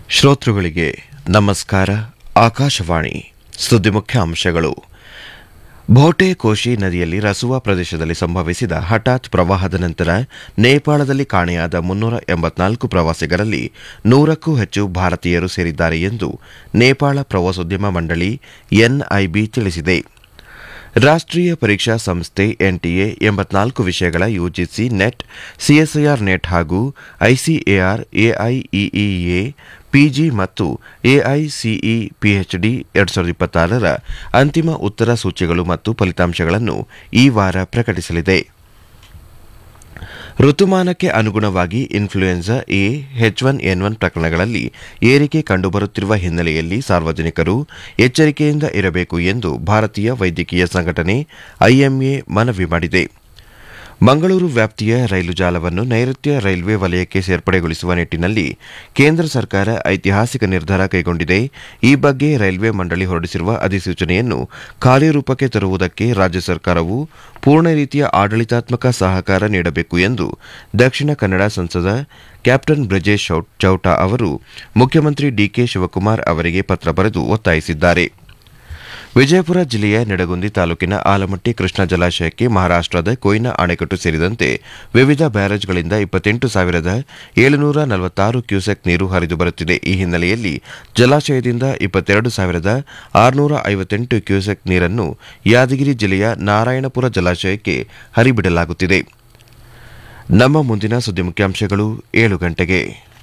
ಶ್ರೋತೃಗಳಿಗೆ ನಮಸ್ಕಾರ ಆಕಾಶವಾಣಿ ಸುದ್ದಿ ಮುಖ್ಯ ಅಂಶಗಳು ಭೋಟೆ ಕೋಶಿ ನದಿಯಲ್ಲಿ ರಸುವಾ ಪ್ರದೇಶದಲ್ಲಿ ಸಂಭವಿಸಿದ ಹಠಾತ್ ಪ್ರವಾಹದ ನಂತರ ನೇಪಾಳದಲ್ಲಿ ಕಾಣೆಯಾದ ಮುನ್ನೂರ ಎಂಬತ್ನಾಲ್ಕು ಪ್ರವಾಸಿಗರಲ್ಲಿ ನೂರಕ್ಕೂ ಹೆಚ್ಚು ಭಾರತೀಯರು ಸೇರಿದ್ದಾರೆ ಎಂದು ನೇಪಾಳ ಪ್ರವಾಸೋದ್ಯಮ ಮಂಡಳಿ ಎನ್ಐಬಿ ತಿಳಿಸಿದೆ ರಾಷ್ಟ್ರೀಯ ಪರೀಕ್ಷಾ ಸಂಸ್ಥೆ ಎನ್ಟಿಎ ಎಂಬತ್ನಾಲ್ಕು ವಿಷಯಗಳ ಯುಜಿಸಿ ನೆಟ್ ಸಿಎಸ್ಐಆರ್ ನೆಟ್ ಹಾಗೂ ಐಸಿಎಆರ್ ಎಐಇಇಎ ಪಿಜಿ ಮತ್ತು ಎಐಸಿಇ ಪಿಎಚ್ಡಿ ಎರಡು ಸಾವಿರದ ಇಪ್ಪತ್ತಾರರ ಅಂತಿಮ ಉತ್ತರ ಸೂಚಿಗಳು ಮತ್ತು ಫಲಿತಾಂಶಗಳನ್ನು ಈ ವಾರ ಪ್ರಕಟಿಸಲಿದೆ ಋತುಮಾನಕ್ಕೆ ಅನುಗುಣವಾಗಿ influenza A H one N one ಪ್ರಕರಣಗಳಲ್ಲಿ ಏರಿಕೆ ಕಂಡುಬರುತ್ತಿರುವ ಹಿನ್ನೆಲೆಯಲ್ಲಿ ಸಾರ್ವಜನಿಕರು ಎಚ್ಚರಿಕೆಯಿಂದ ಇರಬೇಕು ಎಂದು ಭಾರತೀಯ ವೈದ್ಯಕೀಯ ಸಂಘಟನೆ ಐಎಂಎ ಮನವಿ ಮಾಡಿದೆ ಮಂಗಳೂರು ವ್ಯಾಪ್ತಿಯ ರೈಲು ಜಾಲವನ್ನು ನೈಋತ್ಯ ರೈಲ್ವೆ ವಲಯಕ್ಕೆ ಸೇರ್ಪಡೆಗೊಳಿಸುವ ನಿಟ್ಟಿನಲ್ಲಿ ಕೇಂದ್ರ ಸರ್ಕಾರ ಐತಿಹಾಸಿಕ ನಿರ್ಧಾರ ಕೈಗೊಂಡಿದೆ ಈ ಬಗ್ಗೆ ರೈಲ್ವೆ ಮಂಡಳಿ ಹೊರಡಿಸಿರುವ ಅಧಿಸೂಚನೆಯನ್ನು ಕಾರ್ಯರೂಪಕ್ಕೆ ತರುವುದಕ್ಕೆ ರಾಜ್ಯ ಸರ್ಕಾರವು ಪೂರ್ಣ ರೀತಿಯ ಆಡಳಿತಾತ್ಮಕ ಸಹಕಾರ ನೀಡಬೇಕು ಎಂದು ದಕ್ಷಿಣ ಕನ್ನಡ ಸಂಸದ ಕ್ಯಾಪ್ಟನ್ ಬ್ರಿಜೇಶ್ ಚೌಟಾ ಅವರು ಮುಖ್ಯಮಂತ್ರಿ ಡಿಕೆ ಶಿವಕುಮಾರ್ ಅವರಿಗೆ ಪತ್ರ ಬರೆದು ಒತ್ತಾಯಿಸಿದ್ದಾರೆ ವಿಜಯಪುರ ಜಿಲ್ಲೆಯ ನಿಡಗುಂದಿ ತಾಲೂಕಿನ ಆಲಮಟ್ಟಿ ಕೃಷ್ಣ ಜಲಾಶಯಕ್ಕೆ ಮಹಾರಾಷ್ಟದ ಕೊಯ್ನಾ ಅಣೆಕಟ್ಟು ಸೇರಿದಂತೆ ವಿವಿಧ ಬ್ಯಾರೇಜ್ಗಳಿಂದ ಇಪ್ಪತ್ತೆಂಟು ಸಾವಿರದ ಏಳುನೂರ ನಲವತ್ತಾರು ಕ್ಯೂಸೆಕ್ ನೀರು ಹರಿದು ಬರುತ್ತಿದೆ ಈ ಹಿನ್ನೆಲೆಯಲ್ಲಿ ಜಲಾಶಯದಿಂದ ಇಪ್ಪತ್ತೆರಡು ಸಾವಿರದ ಆರುನೂರ ಐವತ್ತೆಂಟು ಕ್ಯೂಸೆಕ್ ನೀರನ್ನು ಯಾದಗಿರಿ ಜಿಲ್ಲೆಯ ನಾರಾಯಣಪುರ ಜಲಾಶಯಕ್ಕೆ ಹರಿಬಿಡಲಾಗುತ್ತಿದೆ ನಮ್ಮ ಮುಂದಿನ ಸುದ್ದಿ ಮುಖ್ಯಾಂಶಗಳು ಏಳು ಗಂಟೆಗೆ